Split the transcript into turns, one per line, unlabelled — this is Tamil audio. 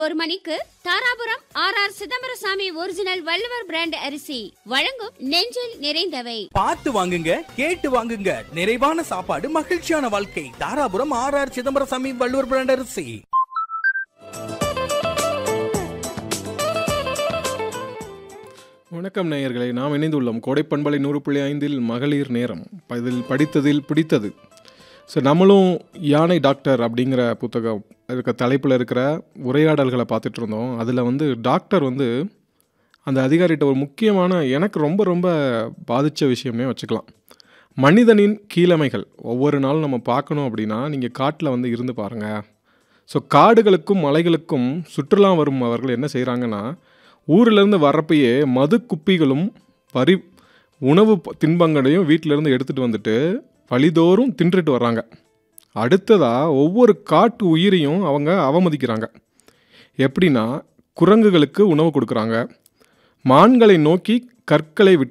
ஒரு மணிக்கு Dharapuram R R Chidambarasamy original Valluvar brand அரிசி வழங்கும் நெஞ்சில் நிறைந்தவை
பார்த்து வாங்குங்க கேட்டு வாங்குங்க நிறைவான சாப்பாடு மகிழ்ச்சியான வாழ்க்கை Dharapuram R R Chidambarasamy Valluvar brand அரிசி
வணக்கம் நேயர்களே நாம் இணைந்துள்ளோம் கோடைப்பண்பலை நூறு புள்ளி ஐந்தில் மகளிர் நேரம் இதில் படித்ததில் பிடித்தது ஸோ நம்மளும் யானை டாக்டர் அப்படிங்கிற புத்தகம் இருக்க தலைப்பில் இருக்கிற உரையாடல்களை பார்த்துட்டு இருந்தோம் அதில் வந்து டாக்டர் வந்து அந்த அதிகாரிகிட்ட ஒரு முக்கியமான எனக்கு ரொம்ப ரொம்ப பாதித்த விஷயம்னே வச்சுக்கலாம் மனிதனின் கீழமைகள் ஒவ்வொரு நாளும் நம்ம பார்க்கணும் அப்படின்னா நீங்கள் காட்டில் வந்து இருந்து பாருங்கள் ஸோ காடுகளுக்கும் மலைகளுக்கும் சுற்றுலா வரும் அவர்கள் என்ன செய்கிறாங்கன்னா ஊர்லேருந்து வர்றப்பயே மது குப்பிகளும் வரி உணவு ப- தின்பங்களையும் வீட்டிலேருந்து எடுத்துகிட்டு வந்துட்டு வழிதோறும் தின்றுட்டு வர்றாங்க அடுத்ததாக ஒவ்வொரு காட்டு உயிரையும் அவங்க அவமதிக்கிறாங்க எப்படின்னா குரங்குகளுக்கு உணவு கொடுக்குறாங்க மான்களை நோக்கி கற்களை விட்டு